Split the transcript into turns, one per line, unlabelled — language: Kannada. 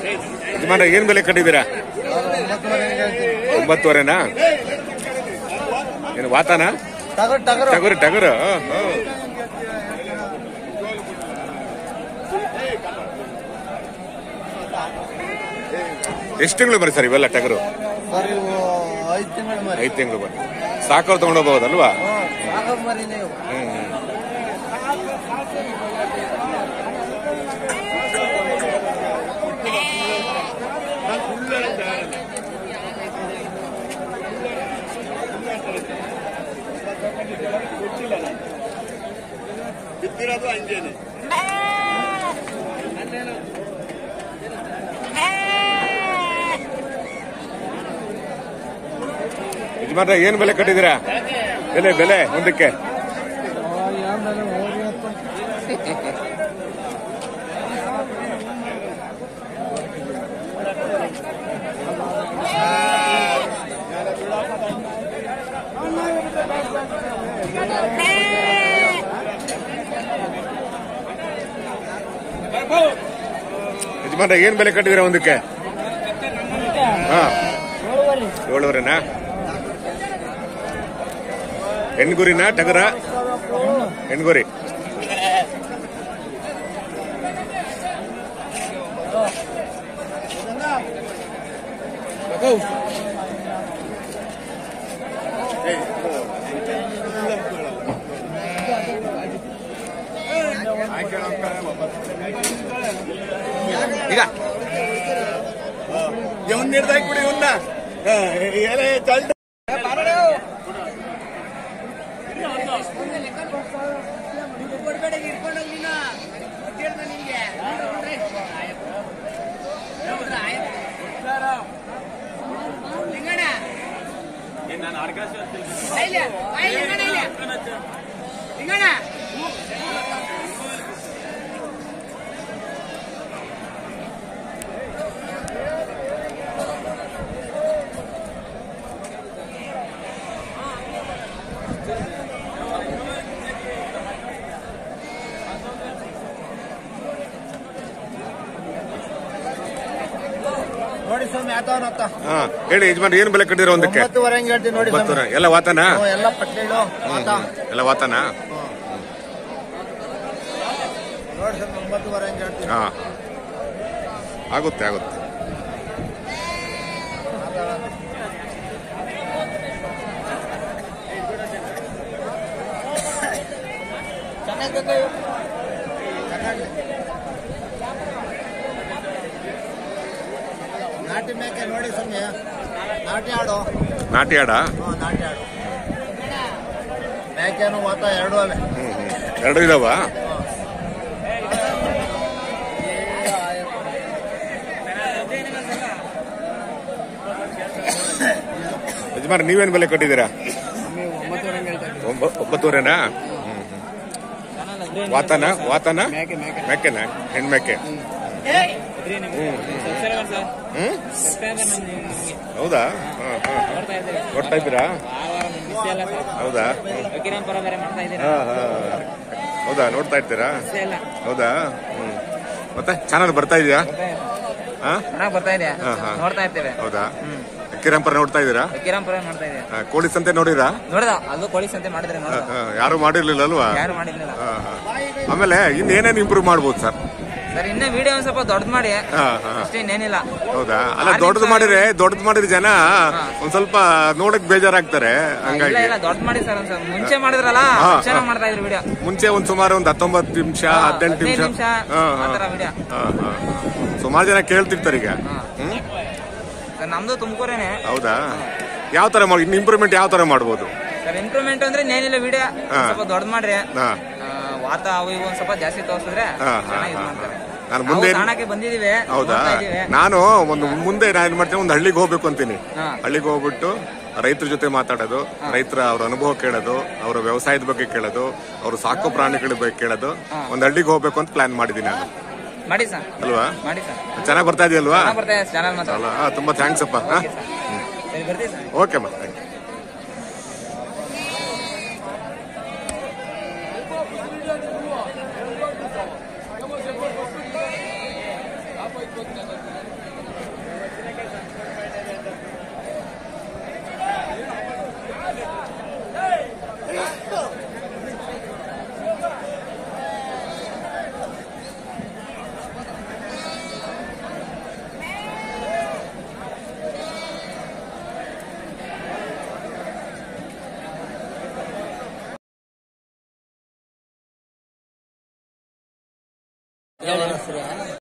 ಯಜಮಾನ ಏನ್ ಬೆಲೆ ಕಟ್ಟಿದ್ದೀರಾ ಒಂಬತ್ತುವರೆನಾ ಏನು ವಾತಾನ
ಟಗರ್ ಟಗರ್
ಟಗರು ಟಗರು ಹಾ, ಹಾ. ಎಷ್ಟು ತಿಂಗಳು ಬರೀ ಸರ್ ಇವೆಲ್ಲ ಟಗರು
ಸರ್ ಇವು ಐದು ತಿಂಗಳು ಮರಿ
ಐದು ತಿಂಗಳು ಬರೀ ಸಾಕೋರು ತಗೊಂಡೋಗ್ಬೋದಲ್ವಾ
ಸಾಕಪ್ ಮರಿ ನೀವು
ಹ್ಮ್ ಹ್ಮ್. ಯಜಮಾನ್ರ ಏನ್ ಬೆಲೆ ಕಟ್ಟಿದ್ದೀರಾ ಬೆಲೆ ಬೆಲೆ ಮುಂದಕ್ಕೆ ಯಜಮಾನ್ರ ಏನ್ ಬೆಲೆ ಕಟ್ಟಿದ್ದೀರಾ ಒಂದಕ್ಕೆ ಹಾ ಏಳುವರೆನಾ ಹೆಣ್ಗುರಿನಾ ಟಗರ ಹೆಣ್ಗುರಿ ಈಗ
ಇವನ್ ನಿರ್ದಾಕ್ಬಿಡಿ ಇವನ್ನ ಏನೇ ಚಲ್ಟ
ನೋಡಿ ಸ್ವಾಮಿ ಆತವನತ್ತ
ಹಾ ಹೇಳಿ ಯಜಮಾನ್ ಏನ್ ಬೆಲೆ ಕಟ್ಟಿದಿರ ಒಂದಕ್ಕೆ
ಒಂಬತ್ತುವರೆ ಹಂಗೆ ಹೇಳ್ತೀನಿ ನೋಡಿ
ಒಂಬತ್ತು
ಸ್ವಾಮಿ
ಎಲ್ಲ ವಾತನ
ಹ್ಞೂ, ಎಲ್ಲ ಪಟ್ಲೇಳು ಆತ
ಎಲ್ಲ ವಾತನ
ನೋಡಿ ಸ್ವಾಮಿ ಒಂಬತ್ತುವರೆ ಹಂಗೆ ಹೇಳ್ತೀನಿ
ಹಾ ಆಗುತ್ತೆ ಆಗುತ್ತೆ
ನಾಟಿ ಮೇಕೆ ನೋಡಿ ಸ್ವಾಮಿ ನಾಟಿ ಆಡು
ನಾಟಿ ಆಡ
ಹ್ಞೂ ನಾಟಿ ಆಡು ಮೇಕೆನು ವಾತ ಎರಡು ಅವೆ
ಹ್ಮ್ ಹ್ಮ್. ಎರಡು ಇದಾವ ಯಜಮಾನ್ ನೀವೇನ್ ಬೆಲೆ ಕಟ್ಟಿದ್ದೀರಾ ಒಂಬ- ಒಂಬತ್ತುವರೆನಾ ಹ್ಮ್ ಹ್ಮ್. ವಾತನ ವಾತನ ಮೇಕೆನ ಹೆಣ್ಮೇಕೆ ಹ್ಮ್ ಹ್ಮ್. ಹೌದಾ ಹಾ, ಹಾ, ಹಾ. ನೋಡ್ತಾ ಇದ್ದೀರಾ ಹೌದಾ ಹಾ, ಹಾ. ಹೌದಾ ನೋಡ್ತಾ ಇರ್ತೀರಾ ಹೌದಾ ಹ್ಮ್ ಮತ್ತೆ ಚಾನಲ್ ಬರ್ತಾ ಇದೆಯಾ ಹಾ
ಚೆನ್ನಾಗ್ ಬರ್ತಾ ಇದೆ
ಹಾ, ಹಾ.
ನೋಡ್ತಾ ಇರ್ತೇವೆ
ಹೌದಾ ಕಿರಂಪರ ನೋಡ್ತಾ ಇದ್ದೀರಾ
ಕಿರಂಪುರ ನೋಡ್ತಾ ಇದೆ
ಹಾ, ಕೋಳಿ ಸಂತೆ ನೋಡಿರಾ
ನೋಡ್ದ ಅದು ಕೋಳಿ ಸಂತೆ ಮಾಡಿದ್ರೆ
ಹಾ,
ನೋಡ್ದ
ಹಾ. ಯಾರು ಮಾಡಿರ್ಲಿಲ್ಲ ಅಲ್ವಾ
ಯಾರು ಮಾಡಿರ್ಲಿಲ್ಲ
ಹಾ, ಹಾ. ಆಮೇಲೆ ಇನ್ ಏನೇನ್ ಇಂಪ್ರೂವ್ ಮಾಡ್ಬೋದು ಸರ್
ಸರ್ ಇನ್ನ ವಿಡಿಯೋ ಒಂದ್ ಸ್ವಲ್ಪ ದೊಡ್ಡದ್ ಮಾಡಿ
ಹಾ, ಹಾ.
ಅಷ್ಟೇ ಇನ್ನೇನಿಲ್ಲ
ಹೌದಾ ಅಲ್ಲ ದೊಡ್ಡದು ಮಾಡಿದ್ರೆ ದೊಡ್ಡದು ಮಾಡಿದ್ರೆ ಜನ ಒಂದ್ ಸ್ವಲ್ಪ ನೋಡಕ್ ಬೇಜಾರಾಗ್ತಾರೆ
ಇಲ್ಲ
ಹಂಗಾಗಿ
ಇಲ್ಲ ದೊಡ್ಡ ಮಾಡಿ ಸರ್ ಒಂದ್ ಸ್ವಲ್ಪ ಮುಂಚೆ ಮಾಡಿದ್ರಲ್ಲ
ಹಾ,
ಚೆನ್ನಾಗ್
ಹಾ.
ಮಾಡ್ತಾ ಇದ್ರು ವಿಡಿಯೋ
ಮುಂಚೆ ಒಂದ್ ಸುಮಾರು ಒಂದ್ ಹತ್ತೊಂಬತ್ತು ನಿಮಿಷ ಹದಿನೆಂಟು ನಿಮಿಷ
ನಿಮಿಷ
ಹಾ, ಹಾ.
ಆತರ ವಿಡಿಯೋ
ಹಾ, ಹಾ. ಸುಮಾರು ಜನ ಕೇಳ್ತಿರ್ತಾರೆ ಈಗ ಹ್ಮ್
ಸರ್ ನಮ್ದು ತುಮಕೂರೇನೆ
ಹೌದಾ ಯಾವ ತರ ಮಾಡಿ ಇನ್ನು ಇಂಪ್ರೂವ್ಮೆಂಟ್ ಯಾವ ತರ ಮಾಡ್ಬೋದು
ಸರ್ ಇಂಪ್ರೂವ್ಮೆಂಟ್ ಅಂದ್ರೆ ಇನ್ನೇನಿಲ್ಲ ವಿಡಿಯೋ
ಹಾ.
ಸ್ವಲ್ಪ ದೊಡ್ಡ ಮಾಡ್ರಿ
ಹಾ
ಆ, ವಾತ ಅವು ಇವು ಒಂದ್ ಸ್ವಲ್ಪ ಜಾಸ್ತಿ ತೋರಿಸಿದ್ರೆ
ಹಾ, ಹಾ,
ಚೆನ್ನಾಗಿ ಇದ್
ಹಾ,
ಮಾಡ್ತಾರೆ
ನಾನು
ನಾವು
ಮುಂದೆ
ತಾಣಕ್ಕೆ ಬಂದಿದೀವಿ
ಹೌದಾ
ನೋಡ್ತಾ ಇದೀವಿ.
ನಾನು ಒಂದು ಮುಂದೆ ನಾನು ಏನ್ ಮಾಡ್ತೀನಿ ಒಂದು ಹಳ್ಳಿಗೆ ಹೋಗ್ಬೇಕು ಅಂತೀನಿ
ಹಾ.
ಹಳ್ಳಿಗೆ ಹೋಗ್ಬಿಟ್ಟು ರೈತರ ಜೊತೆ ಮಾತಾಡೋದು ರೈತರ ಅವ್ರ ಅನುಭವ ಕೇಳೋದು ಅವರ ವ್ಯವಸಾಯದ ಬಗ್ಗೆ ಕೇಳೋದು ಅವ್ರ ಸಾಕು ಪ್ರಾಣಿಗಳ ಬಗ್ಗೆ ಕೇಳೋದು ಒಂದ್ ಹಳ್ಳಿಗೆ ಹೋಗ್ಬೇಕು ಅಂತ ಪ್ಲಾನ್ ಮಾಡಿದೀನಿ ನಾನು
ಮಾಡಿ ಸರ್
ಅಲ್ವಾ
ಮಾಡಿ ಸರ್
ಚೆನ್ನಾಗಿ ಬರ್ತಾ ಇದೆಯಲ್ವಾ
ಚೆನ್ನಾಗ್ ಬರ್ತಾ ಇದೆ ಚಾನಲ್ ಮಾತ್ರ
ಅಲ್ವಾ? ಹಾ, ತುಂಬಾ ಥ್ಯಾಂಕ್ಸ್ ಅಪ್ಪ ಹಾ?
ಸರಿ ಬರ್ತೀವಿ ಸರ್
ಓಕೆ ಮಾ ಥ್ಯಾಂಕ್ ಯು
ಹೇಳಿ